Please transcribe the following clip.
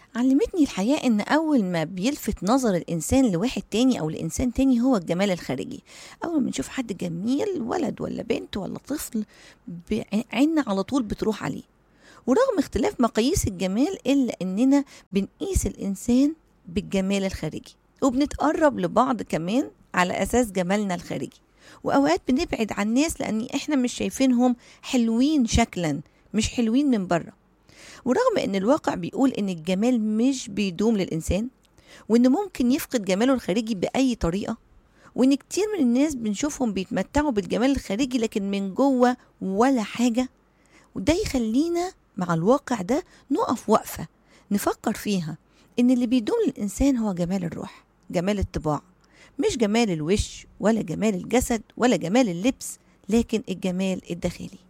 علمتني الحياة إن أول ما بيلفت نظر الإنسان لواحد تاني أو لإنسان تاني هو الجمال الخارجي أول ما نشوف حد جميل ولد ولا بنت ولا طفل عيننا على طول بتروح عليه ورغم اختلاف مقاييس الجمال إلا إننا بنقيس الإنسان بالجمال الخارجي وبنتقرب لبعض كمان على أساس جمالنا الخارجي وأوقات بنبعد عن ناس لأن إحنا مش شايفينهم حلوين شكلا مش حلوين من بره ورغم ان الواقع بيقول ان الجمال مش بيدوم للانسان وان ممكن يفقد جماله الخارجي باي طريقه وان كتير من الناس بنشوفهم بيتمتعوا بالجمال الخارجي لكن من جوه ولا حاجه وده يخلينا مع الواقع ده نقف وقفه نفكر فيها ان اللي بيدوم للانسان هو جمال الروح جمال الطباع مش جمال الوش ولا جمال الجسد ولا جمال اللبس لكن الجمال الداخلي